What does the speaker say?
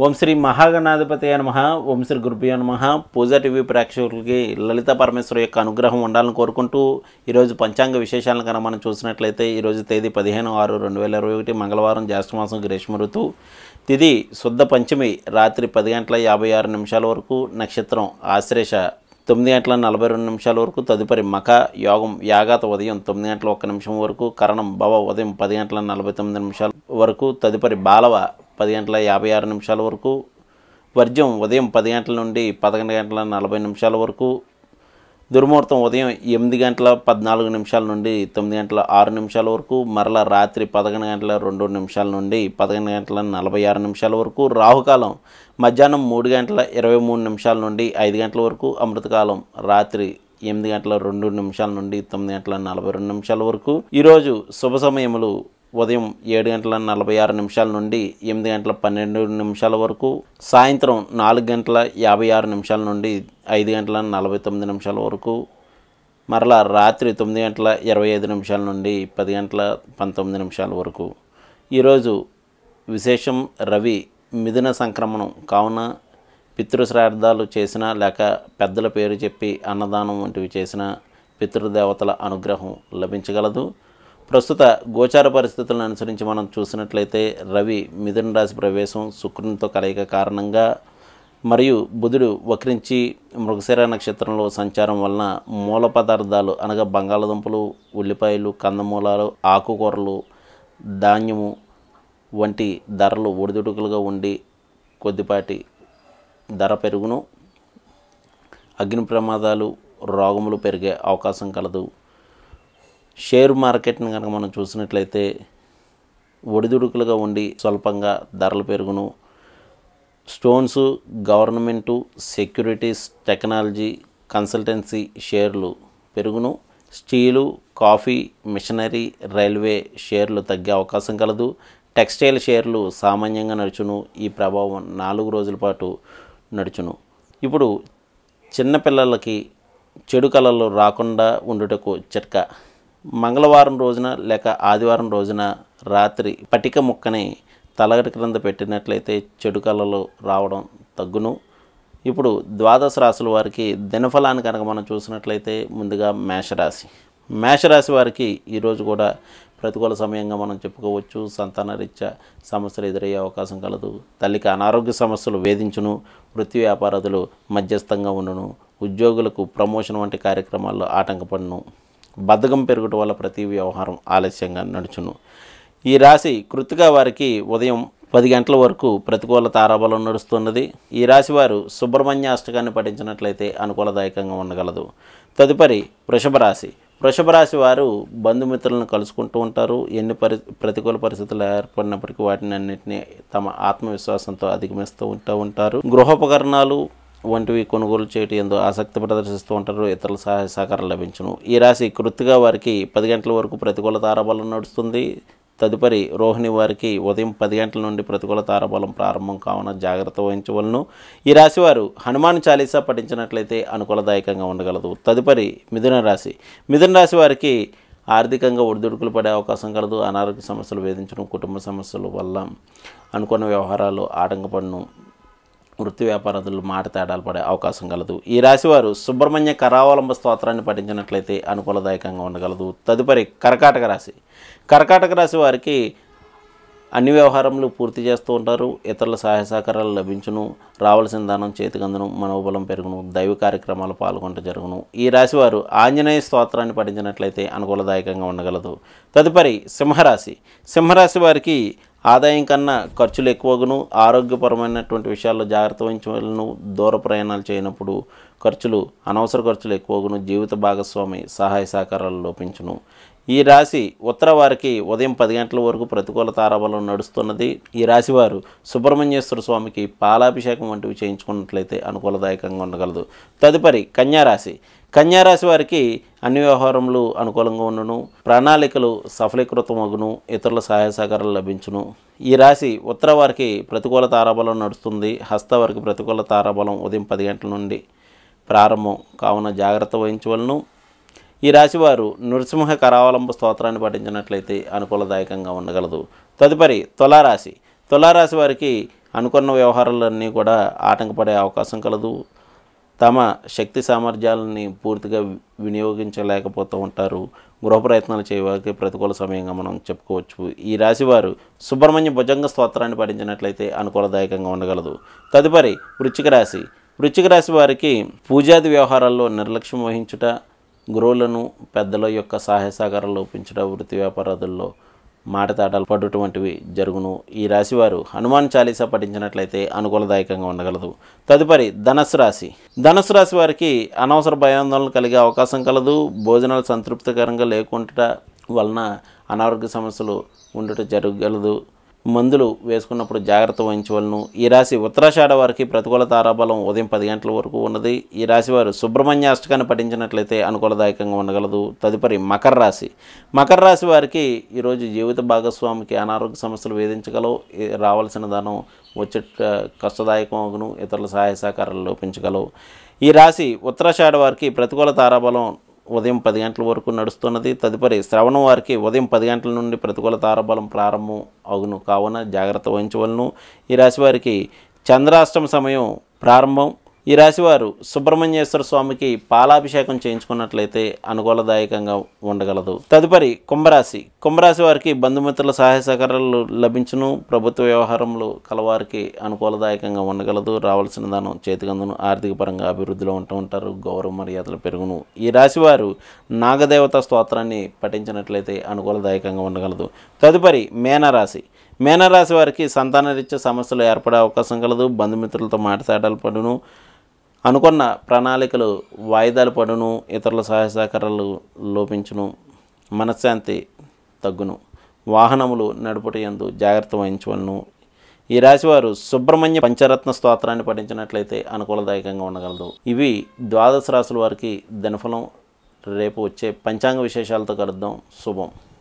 ఓం శ్రీ మహాగణాధిపతి నమ ఓం శ్రీ గురుభ్యో నమ పూజా టీవీ ప్రేక్షకులకి లలిత పరమేశ్వరు యొక్క అనుగ్రహం ఉండాలని కోరుకుంటూ ఈరోజు పంచాంగ విశేషాలను కనుక మనం చూసినట్లయితే ఈరోజు తేదీ పదిహేను ఆరు రెండు వేల ఇరవై ఒకటి మంగళవారం జ్యేష్ఠమాసం గ్రీష్మ ఋతువు తిది శుద్ధ పంచమి రాత్రి పది గంటల యాభై ఆరు నిమిషాల వరకు నక్షత్రం ఆశ్లేష తొమ్మిది గంటల నలభై రెండు నిమిషాల వరకు తదుపరి మఖ యోగం యాగాత ఉదయం తొమ్మిది గంటల ఒక్క నిమిషం వరకు కరణం భవ ఉదయం పది గంటల నలభై తొమ్మిది నిమిషాల వరకు తదుపరి బాలవ పది గంటల యాభై ఆరు నిమిషాల వరకు వర్జం ఉదయం పది గంటల నుండి పదకొండు గంటల నలభై నిమిషాల వరకు దుర్ముహూర్తం ఉదయం ఎనిమిది గంటల పద్నాలుగు నిమిషాల నుండి తొమ్మిది గంటల ఆరు నిమిషాల వరకు మరలా రాత్రి పదకొండు గంటల రెండు నిమిషాల నుండి పదకొండు గంటల నలభై ఆరు నిమిషాల వరకు రాహుకాలం మధ్యాహ్నం మూడు గంటల ఇరవై మూడు నిమిషాల నుండి ఐదు గంటల వరకు అమృతకాలం రాత్రి ఎనిమిది గంటల రెండు నిమిషాల నుండి తొమ్మిది గంటల నలభై రెండు నిమిషాల వరకు ఈరోజు శుభ సమయములు ఉదయం ఏడు గంటల నలభై ఆరు నిమిషాల నుండి ఎనిమిది గంటల పన్నెండు నిమిషాల వరకు సాయంత్రం నాలుగు గంటల యాభై ఆరు నిమిషాల నుండి ఐదు గంటల నలభై తొమ్మిది నిమిషాల వరకు మరలా రాత్రి తొమ్మిది గంటల ఇరవై ఐదు నిమిషాల నుండి పది గంటల పంతొమ్మిది నిమిషాల వరకు ఈరోజు విశేషం రవి మిథున సంక్రమణం కావున పితృశ్రార్థాలు చేసినా లేక పెద్దల పేరు చెప్పి అన్నదానం వంటివి చేసిన పితృదేవతల అనుగ్రహం లభించగలదు ప్రస్తుత గోచార పరిస్థితులను అనుసరించి మనం చూసినట్లయితే రవి మిథున రాశి ప్రవేశం శుక్రునితో కలయిక కారణంగా మరియు బుధుడు వక్రించి మృగశిర నక్షత్రంలో సంచారం వలన మూల పదార్థాలు అనగా బంగాళదుంపలు ఉల్లిపాయలు కందమూలాలు ఆకుకూరలు ధాన్యము వంటి ధరలు ఒడిదుడుకులుగా ఉండి కొద్దిపాటి ధర పెరుగును అగ్ని ప్రమాదాలు రోగములు పెరిగే అవకాశం కలదు షేర్ మార్కెట్ని కనుక మనం చూసినట్లయితే ఒడిదుడుకులుగా ఉండి స్వల్పంగా ధరలు పెరుగును stones government securities technology consultancy షేర్లు పెరుగును స్టీలు కాఫీ మిషనరీ రైల్వే షేర్లు తగ్గే అవకాశం కలదు టెక్స్టైల్ షేర్లు సామాన్యంగా నడుచును ఈ ప్రభావం నాలుగు రోజుల పాటు నడుచును ఇప్పుడు చిన్నపిల్లలకి చెడు కళలు రాకుండా ఉండుటకు చిట్కా మంగళవారం రోజున లేక ఆదివారం రోజున రాత్రి పటిక ముక్కని తలగటి క్రింద పెట్టినట్లయితే చెడు కళలు రావడం తగ్గును ఇప్పుడు ద్వాదశ రాశుల వారికి దినఫలాన్ని కనుక మనం చూసినట్లయితే ముందుగా మేషరాశి మేషరాశి వారికి ఈరోజు కూడా ప్రతికూల సమయంగా మనం చెప్పుకోవచ్చు సంతానరీత్యా సమస్యలు ఎదురయ్యే అవకాశం కలదు తల్లికి అనారోగ్య సమస్యలు వేధించును వృత్తి వ్యాపారదులు మధ్యస్థంగా ఉండును ఉద్యోగులకు ప్రమోషన్ వంటి కార్యక్రమాల్లో ఆటంకపడును బద్ధకం పెరుగుట వల్ల ప్రతి వ్యవహారం ఆలస్యంగా నడుచును ఈ రాశి కృతిగా వారికి ఉదయం పది గంటల వరకు ప్రతికూల తారాబలం నడుస్తున్నది ఈ రాశి వారు సుబ్రహ్మణ్య అష్టకాన్ని పఠించినట్లయితే అనుకూలదాయకంగా ఉండగలదు తదుపరి వృషభ రాశి వృషభ రాశి వారు బంధుమిత్రులను కలుసుకుంటూ ఉంటారు ఎన్ని పరి ప్రతికూల పరిస్థితులు ఏర్పడినప్పటికీ వాటిని అన్నింటినీ తమ ఆత్మవిశ్వాసంతో అధిగమిస్తూ ఉంటూ ఉంటారు గృహోపకరణాలు వంటివి కొనుగోలు చేయటం ఎందు ఆసక్తి ప్రదర్శిస్తూ ఉంటారు ఇతరుల సహాయ సహకారం లభించును ఈ రాశి కృతిగా వారికి పది గంటల వరకు ప్రతికూల తారాబలం నడుస్తుంది తదుపరి రోహిణి వారికి ఉదయం పది గంటల నుండి ప్రతికూల తారాబలం ప్రారంభం కావున జాగ్రత్త వహించవలను ఈ రాశి వారు హనుమాన్ చాలీసా పఠించినట్లయితే అనుకూలదాయకంగా ఉండగలదు తదుపరి మిథున రాశి మిథున రాశి వారికి ఆర్థికంగా ఒడిదుడుకులు పడే అవకాశం కలదు అనారోగ్య సమస్యలు వేధించడం కుటుంబ సమస్యల వల్ల అనుకున్న వ్యవహారాలు ఆటంకపడను వృత్తి వ్యాపారదులు మాట తేడాలు పడే అవకాశం కలదు ఈ రాశివారు సుబ్రహ్మణ్య కరావలంబ స్తోత్రాన్ని పఠించినట్లయితే అనుకూలదాయకంగా ఉండగలదు తదుపరి కర్కాటక రాశి కర్కాటక రాశి వారికి అన్ని వ్యవహారములు పూర్తి చేస్తూ ఉంటారు ఇతరుల సహాయ సహకారాలు లభించును రావాల్సిన దానం చేతికందును మనోబలం పెరుగును దైవ కార్యక్రమాలు పాల్గొంట జరుగును ఈ రాశివారు ఆంజనేయ స్తోత్రాన్ని పఠించినట్లయితే అనుకూలదాయకంగా ఉండగలదు తదుపరి సింహరాశి సింహరాశి వారికి ఆదాయం కన్నా ఖర్చులు ఎక్కువగును ఆరోగ్యపరమైనటువంటి విషయాల్లో జాగ్రత్త వహించవలను దూర ప్రయాణాలు చేయనప్పుడు ఖర్చులు అనవసర ఖర్చులు ఎక్కువగును జీవిత భాగస్వామి సహాయ సహకారాలు లోపించును ఈ రాశి ఉత్తర వారికి ఉదయం పది గంటల వరకు ప్రతికూల తారాబలం నడుస్తున్నది ఈ రాశి వారు సుబ్రహ్మణ్యేశ్వర స్వామికి పాలాభిషేకం వంటివి చేయించుకున్నట్లయితే అనుకూలదాయకంగా ఉండగలదు తదుపరి కన్యారాశి కన్యారాశి వారికి అన్ని వ్యవహారములు అనుకూలంగా ఉండును ప్రణాళికలు సఫలీకృతమగును ఇతరుల సహాయ సహకారాలు లభించును ఈ రాశి ఉత్తర వారికి ప్రతికూల తారాబలం నడుస్తుంది హస్త వారికి ప్రతికూల తారాబలం ఉదయం పది గంటల నుండి ప్రారంభం కావున జాగ్రత్త వహించవలను ఈ రాశివారు నృసింహ కరావలంబ స్తోత్రాన్ని పఠించినట్లయితే అనుకూలదాయకంగా ఉండగలదు తదుపరి తులారాశి తులారాశి వారికి అనుకున్న వ్యవహారాలన్నీ కూడా ఆటంకపడే అవకాశం కలదు తమ శక్తి సామర్థ్యాలని పూర్తిగా వినియోగించలేకపోతూ ఉంటారు గృహ ప్రయత్నాలు చేయడానికి ప్రతికూల సమయంగా మనం చెప్పుకోవచ్చు ఈ రాశివారు సుబ్రహ్మణ్య భుజంగ స్తోత్రాన్ని పఠించినట్లయితే అనుకూలదాయకంగా ఉండగలదు తదుపరి వృశ్చిక రాశి వృశ్చిక రాశి వారికి పూజాది వ్యవహారాల్లో నిర్లక్ష్యం వహించుట గురువులను పెద్దల యొక్క సహాయ సహకారాలు ఒప్పించుట వృత్తి వ్యాపారాదుల్లో మాటతాటాలు పడుటువంటివి జరుగును ఈ రాశివారు హనుమాన్ చాలీసా పఠించినట్లయితే అనుకూలదాయకంగా ఉండగలదు తదుపరి ధనస్సు రాశి ధనస్సు రాశి వారికి అనవసర భయాందోళన కలిగే అవకాశం కలదు భోజనాలు సంతృప్తికరంగా లేకుండా వలన అనారోగ్య సమస్యలు ఉండట జరగగలదు మందులు వేసుకున్నప్పుడు జాగ్రత్త వహించవలను ఈ రాశి ఉత్తరాషాఢ వారికి ప్రతికూల తారాబలం ఉదయం పది గంటల వరకు ఉన్నది ఈ రాశి వారు సుబ్రహ్మణ్య అష్టకాన్ని పఠించినట్లయితే అనుకూలదాయకంగా ఉండగలదు తదుపరి మకర రాశి మకర రాశి వారికి ఈరోజు జీవిత భాగస్వామికి అనారోగ్య సమస్యలు వేధించగలవు ఈ రావాల్సిన ధనం వచ్చే కష్టదాయకం అగును ఇతరుల సహాయ సహకారాలు లోపించగలవు ఈ రాశి ఉత్తరాషాఢ వారికి ప్రతికూల తారాబలం ఉదయం పది గంటల వరకు నడుస్తున్నది తదుపరి శ్రవణం వారికి ఉదయం పది గంటల నుండి ప్రతికూల తారాబలం ప్రారంభం అగును కావున జాగ్రత్త వహించవలను ఈ రాశి వారికి చంద్రాష్టమ సమయం ప్రారంభం ఈ రాశివారు సుబ్రహ్మణ్యేశ్వర స్వామికి పాలాభిషేకం చేయించుకున్నట్లయితే అనుకూలదాయకంగా ఉండగలదు తదుపరి కుంభరాశి కుంభరాశి వారికి బంధుమిత్రుల సహాయ సహకారాలు లభించును ప్రభుత్వ వ్యవహారంలో కలవారికి అనుకూలదాయకంగా ఉండగలదు రావాల్సిన దానం చేతికందును ఆర్థిక పరంగా అభివృద్ధిలో ఉంటూ ఉంటారు గౌరవ మర్యాదలు పెరుగును ఈ రాశివారు నాగదేవత స్తోత్రాన్ని పఠించినట్లయితే అనుకూలదాయకంగా ఉండగలదు తదుపరి మేనరాశి మేనరాశి వారికి సంతానరీత్యా సమస్యలు ఏర్పడే అవకాశం కలదు బంధుమిత్రులతో మాటతాడాలు పడును అనుకున్న ప్రణాళికలు వాయిదాలు పడును ఇతరుల సహాయ సహకారాలు లోపించును మనశ్శాంతి తగ్గును వాహనములు నడుపుట యందు జాగ్రత్త వహించవలను ఈ రాశివారు సుబ్రహ్మణ్య పంచరత్న స్తోత్రాన్ని పఠించినట్లయితే అనుకూలదాయకంగా ఉండగలదు ఇవి ద్వాదశ రాశుల వారికి దినఫలం రేపు వచ్చే పంచాంగ విశేషాలతో కలుద్దాం శుభం